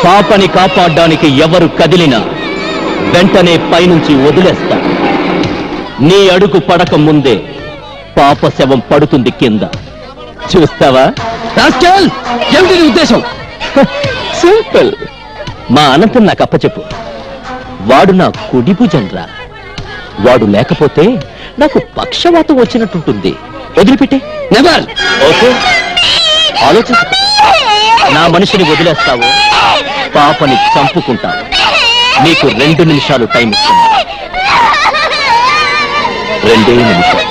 పాపని కాపాడడానికి ఎవరు కదిలినా వెంటనే పైనుంచి వదిలేస్తా నీ అడుగు పడక ముందే పాప శవం పడుతుంది కింద చూస్తావా రాస్కెల్! ఏమిటి నీ ఉద్దేశం సింపుల్ మా అనంతం నాకు అప్పచెప్పు వాడు నా కుడి భుజంరా వాడు లేకపోతే నాకు పక్షవాతం వచ్చినట్టుంటుంది వదిలిపెట్టే నెవర్ ఓకే ఆలోచించు నా మనిషిని వదిలేస్తావు పాపని చంపుకుంటావు నీకు రెండు నిమిషాలు టైం ఇస్తాను రెండే నిమిషాలు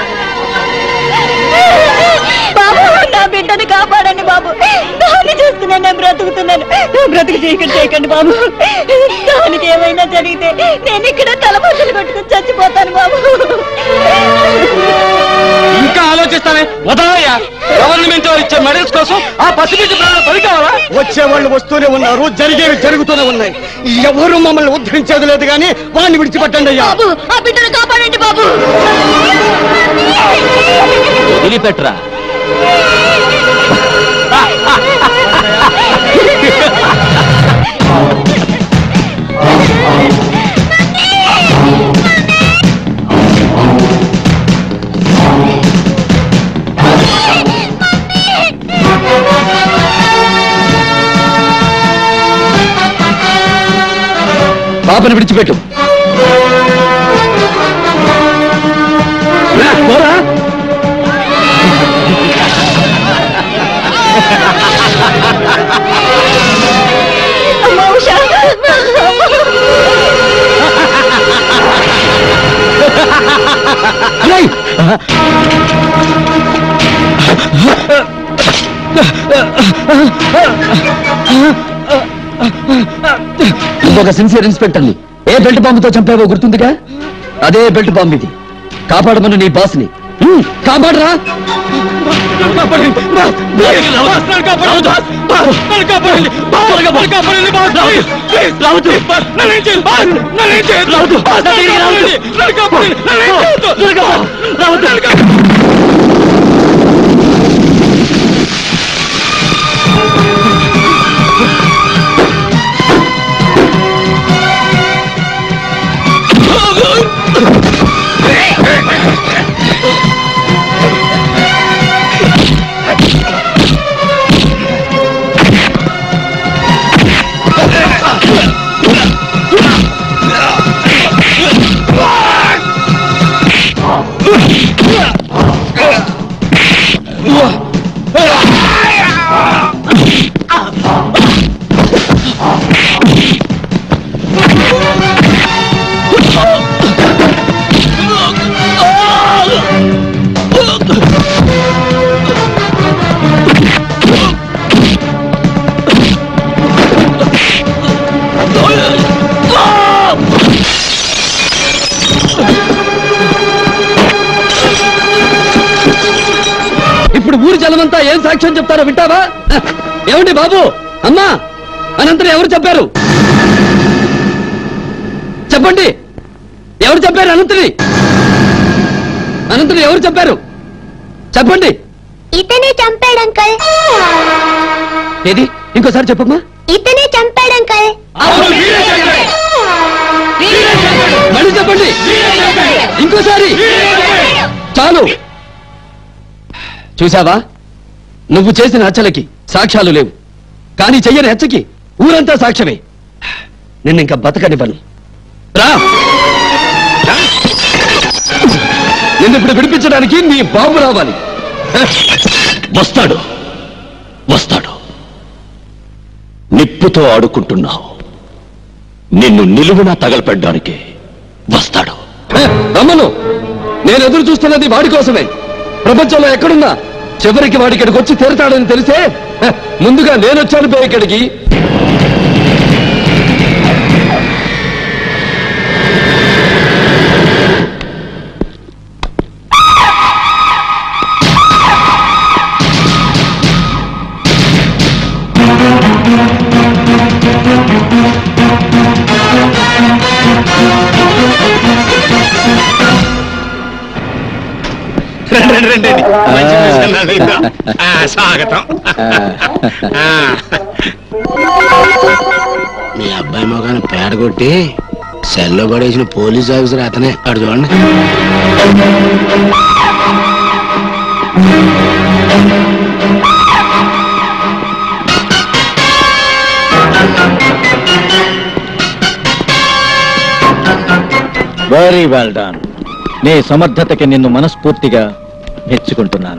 బాబు నా బిడ్డను కాపాడండి బాబు దాన్ని చూస్తున్నాను నేను బ్రతుకుతున్నాను నా బ్రతుకు చేయకండి చేయకండి బాబు దానికి ఏమైనా జరిగితే నేను ఇక్కడ తలబద్దలు కొట్టుకుని చచ్చిపోతాను బాబు ఇంకా ఆలోచిస్తానే వదలయ్యా గవర్నమెంట్ వారు ఇచ్చే మెడల్స్ కోసం ఆ పసిబిడ్డ ప్రాణాలు బలి కావాలా వచ్చేవాళ్ళు వస్తూనే ఉన్నారు జరిగేవి జరుగుతూనే ఉన్నాయి ఎవరు మమ్మల్ని ఉద్ధరించేది లేదు కానీ వాడిని విడిచిపెట్టండి అయ్యా బాబు ఆ బిడ్డను కాపాడండి బాబు వదిలిపెట్టరా పాపని విడిచిపెట్టు రా, పోరా అమ్మా ఉషా అరేయ్! ఇంకొక సిన్సియర్ ఇన్స్పెక్టర్ని ఏ బెల్ట్ బాంబుతో చంపావో గుర్తుందిగా అదే బెల్ట్ బాంబు ఇది కాపాడమను నీ బాస్ని హ్మ్, కాపాడరా ఇప్పుడు ఊరి జనమంతా ఏం సాక్ష్యం చెప్తారో వింటావా ఏమండి బాబు అమ్మా అనంతరం ఎవరు చెప్పారు చెప్పండి ఎవరు చెప్పారు అనంతని అనంతని ఎవరు చెప్పారు చెప్పండి ఇతనే చంపాడు అంకల్ ఏది ఇంకోసారి చెప్పమ్మా ఇతనే చంపాడు అంకల్ మళ్ళీ చెప్పండి ఇంకోసారి చాలు చూసావా నువ్వు చేసిన హత్యలకి సాక్ష్యాలు లేవు కానీ చెయ్యని హత్యకి ఊరంతా సాక్ష్యమే నిన్నింక బతకనివ్వను రా నిన్ను ఇప్పుడు విడిపించడానికి నీ బాబు రావాలి వస్తాడు వస్తాడు నిప్పుతో ఆడుకుంటున్నావు నిన్ను నిలువున తగలపెట్టడానికి వస్తాడు రమ్మను నేను ఎదురు చూస్తున్నది వాడి కోసమే ప్రపంచంలో ఎక్కడున్నా చివరికి వాడి ఇక్కడికి వచ్చి తీరతాడని తెలిసే హ, ముందుగా నేను వచ్చాను పే ఇక్కడికి రండి రండి రండి మంచి విషయాలు ఇద్దాం. ఆ, స్వాగతం ఆ. అబ్బాయి మొగాన్ని పేడ కొట్టి సెల్లో పడేసిన పోలీస్ ఆఫీసర్ అతనే అడు చూడండి వెరీ వెల్ డన్ నీ సమర్థతకి నిన్ను మనస్ఫూర్తిగా మెచ్చుకుంటున్నాను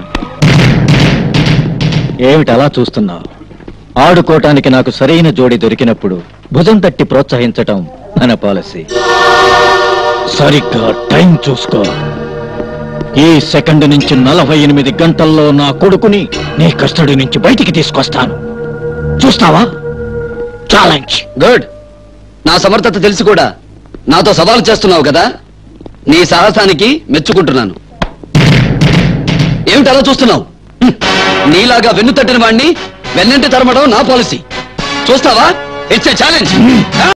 ఏమిటి అలా చూస్తున్నావు ఆడుకోవటానికి నాకు సరైన జోడి దొరికినప్పుడు భుజం తట్టి ప్రోత్సహించటం మన పాలసీ సరిగ్గా టైం చూసుకో ఈ సెకండ్ నుంచి నలభై ఎనిమిది గంటల్లో నా కొడుకుని నీ కస్టడీ నుంచి బయటికి తీసుకొస్తాను చూస్తావా ఛాలెంజ్ గుడ్ నా సమర్థత తెలిసి కూడా నాతో సవాలు చేస్తున్నావు కదా నీ సాహసానికి మెచ్చుకుంటున్నాను ఏమిటి అలా చూస్తున్నావు హ్మ్. నీలాగా వెన్ను తట్టిన వాణ్ణి వెన్నంటి తరమడం నా పాలసీ చూస్తావా ఇట్స్ ఛాలెంజ్